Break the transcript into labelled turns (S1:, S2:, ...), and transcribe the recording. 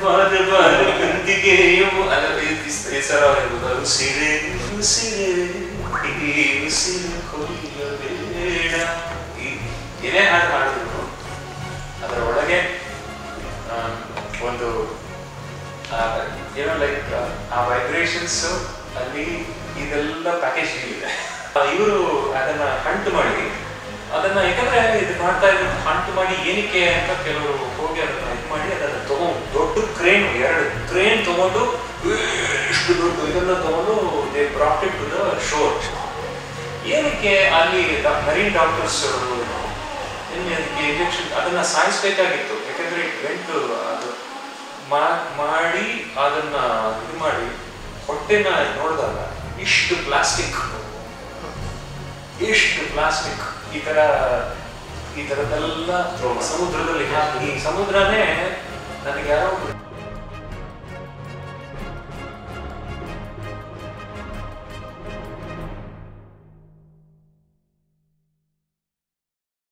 S1: ಬಾದ ಬಾರ ಕುಂದಿಗೆಯು ಅಲ್ಲ ಹೆಸರ ಉಸಿರೇ ಉಸಿರೇ ಈ ಉಸಿರು ಕೊಲ್ಲಬೇಡ ಈ- ಏನೇ ಹಾಡು ಹಾಡಿದ್ರು ಅದರ ಒಳಗೆ ಆ, ಒಂದು ಆ, ಏನೋ ಲೈಕ್ ಆ ವೈಬ್ರೇಷನ್ಸ್ ಅಲ್ಲಿ ಇದೆಲ್ಲ ಪ್ಯಾಕೇಜ್ ಇದೆ ಇವರು ಅದನ್ನ ಹಂಟ್ ಮಾಡಿ ಅದನ್ನ ಯಾಕಂದ್ರೆ ಇದು ಮಾಡ್ತಾ ಇದ್ರು ಹಂಟ್ ಮಾಡಿ ಏನಕ್ಕೆ ಅಂತ ಕೆಲವರು ಹೋಗಿ ಅದನ್ನ ಇದು ಮಾಡಿ ಅದನ್ನ ತಗೊಂಡು ದೊಡ್ಡ ಕ್ರೇನ್ ಎರಡು ಕ್ರೇನ್ ತಗೊಂಡು ಇಷ್ಟು ದೊಡ್ಡ ಇದನ್ನ ತಗೊಂಡು they brought it to the shore ಏನಕ್ಕೆ ಅಲ್ಲಿ ಮರೀನ್ ಡಾಕ್ಟರ್ಸ್ ನಿನ್ನೆ ಅದಕ್ಕೆ ಇಂಜೆಕ್ಷನ್ ಅದನ್ನ ಸಾಯಿಸ್ಬೇಕಾಗಿತ್ತು ಯಾಕಂದ್ರೆ ಇಟ್ ವೆಂಟ್ ಅದು ಮಾ- ಮಾಡಿ ಅದನ್ನ ಇದು ಮಾಡಿ ಹೊಟ್ಟೆನ ನೋಡಿದಾಗ ಇಷ್ಟು ಪ್ಲಾಸ್ಟಿಕ್ ಇಷ್ಟು ಪ್ಲಾಸ್ಟಿಕ್ ಈ ತರ ಈ ತರದೆಲ್ಲ ಸಮುದ್ರದಲ್ಲಿ ಹಾಕಿ ಸಮುದ್ರನೇ ನನಗೆ ಯಾರೋ ಒಬ್ರು